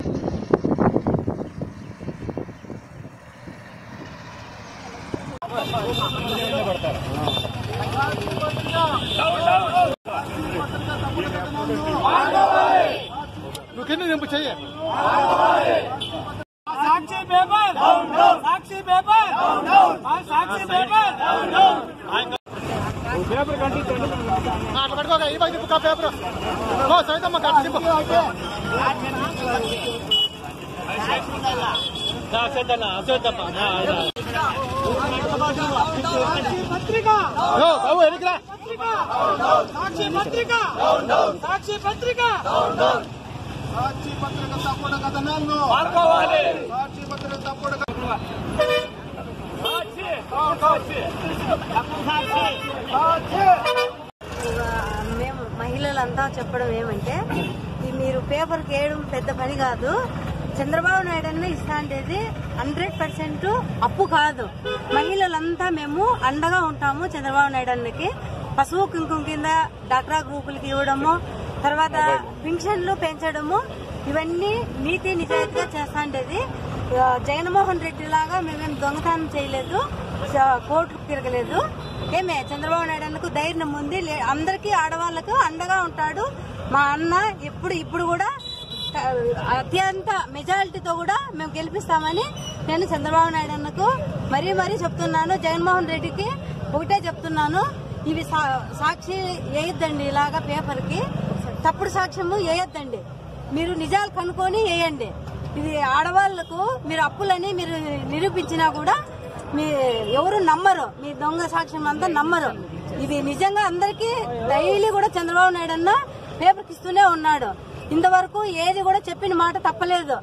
నువ్వు కింద నింపు చెయ్యి Sakshi paper Sakshi paper Sakshi paper ఆ, అట్లా పట్టుకోక ఈ బయట నింపు పేపర్ ఓ సైతమ్మ కట్ట నింపు సాక్షి పత్రిక ఓ, బాబు ఎనికిరా సాక్షి పత్రిక సాక్షి పత్రిక సాక్షి పత్రిక తప్పుడు కథనాలను సాక్షి పత్రిక తప్పుడు మేము మహిళలంతా చెప్పడం ఏమంటే ఈ మీరు పేపర్కి వేయడం పెద్ద పని కాదు చంద్రబాబు నాయుడు అన్న ఇస్తాండేది హండ్రెడ్ పర్సెంట్ అప్పు కాదు మహిళలంతా మేము అండగా ఉంటాము చంద్రబాబు నాయుడు అన్నకి పశువు కుంకుమ కింద డాక్రా గ్రూపులకి ఇవ్వడము తర్వాత పింఛన్లు పెంచడము ఇవన్నీ నీతి నిజాయితీగా చేస్తాండేది ఆ, జగన్మోహన్ రెడ్డి లాగా మేమేం దొంగతనం చేయలేదు చ- కోర్టుకు తిరగలేదు ఏమే చంద్రబాబు నాయుడు అన్నకు ధైర్యం ఉంది లే- అందరికీ ఆడవాళ్లకు అండగా ఉంటాడు మా అన్న ఎప్పుడు ఇప్పుడు కూడా ఆ, అత్యంత మెజారిటీతో కూడా మేము గెలిపిస్తామని నేను చంద్రబాబు నాయుడు అన్నకు మరీ మరీ చెప్తున్నాను జగన్మోహన్ రెడ్డికి ఒకటే చెప్తున్నాను ఇవి సా- సాక్షి వేయొద్దండి ఇలాగా పేపర్కి తప్పుడు సాక్ష్యము వేయొద్దండి మీరు నిజాలు కనుక్కొని వేయండి ఇది ఆడవాళ్లకు మీరు అప్పులని మీరు నిరూపించినా కూడా మీ ఎవరు నమ్మరు మీ దొంగ సాక్ష్యం అంతా నమ్మరు ఇది నిజంగా అందరికీ డైలీ కూడా చంద్రబాబు నాయుడు అన్న పేపర్కి ఇస్తూనే ఉన్నాడు ఇంతవరకు ఏది కూడా చెప్పిన మాట తప్పలేదు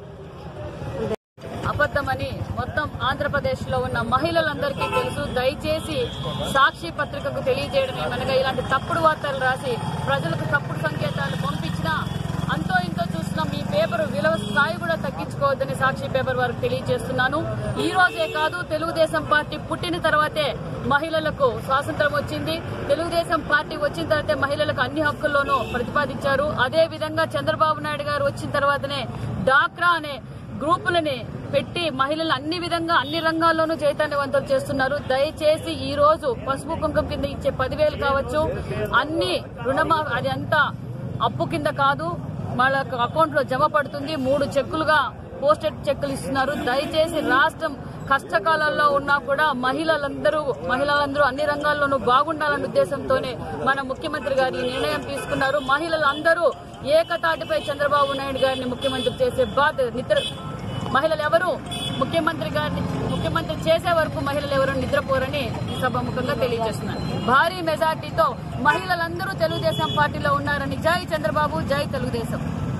అబద్దమని మొత్తం ఆంధ్రప్రదేశ్ లో ఉన్న మహిళలందరికీ తెలుసు దయచేసి సాక్షి పత్రికకు తెలియజేయడం ఏమనగా ఇలాంటి తప్పుడు వార్తలు రాసి ప్రజలకు తప్పుడు సంకేతాలు పంపించినా అంతో ఇంతో చూసిన మీ పేపర్ విలువ స్థాయి కూడా తగ్గించుకోవద్దని సాక్షి పేపర్ వారికి తెలియజేస్తున్నాను ఈ రోజే కాదు తెలుగుదేశం పార్టీ పుట్టిన తర్వాతే మహిళలకు స్వాతంత్రం వచ్చింది తెలుగుదేశం పార్టీ వచ్చిన తర్వాతే మహిళలకు అన్ని హక్కుల్లోనూ ప్రతిపాదించారు అదే విధంగా చంద్రబాబు నాయుడు గారు వచ్చిన తర్వాతనే డాక్రా అనే గ్రూపులని పెట్టి మహిళలు అన్ని విధంగా అన్ని రంగాల్లోనూ చైతన్యవంతం చేస్తున్నారు దయచేసి ఈ రోజు పసుపు కుంకుమ కింద ఇచ్చే పదివేలు కావచ్చు అన్ని రుణమా అది అంతా అప్పు కింద కాదు వాళ్ళ అకౌంట్ లో జమ పడుతుంది మూడు చెక్కులుగా పోస్టెడ్ చెక్కులు ఇస్తున్నారు దయచేసి రాష్ట్రం కష్టకాలాల్లో ఉన్నా కూడా మహిళలందరూ మహిళలందరూ అన్ని రంగాల్లోనూ బాగుండాలన్న ఉద్దేశంతోనే మన ముఖ్యమంత్రి గారు ఈ నిర్ణయం తీసుకున్నారు మహిళలందరూ ఏకతాటిపై చంద్రబాబు నాయుడు గారిని ముఖ్యమంత్రి చేసే బాధ్యత నిద్ర మహిళలు ఎవరు ముఖ్యమంత్రి గారిని ముఖ్యమంత్రి చేసే వరకు మహిళలు ఎవరు నిద్రపోరని ఈ సభాముఖంగా తెలియజేస్తున్నారు భారీ మెజార్టీతో మహిళలందరూ తెలుగుదేశం పార్టీలో ఉన్నారని జై చంద్రబాబు జై తెలుగుదేశం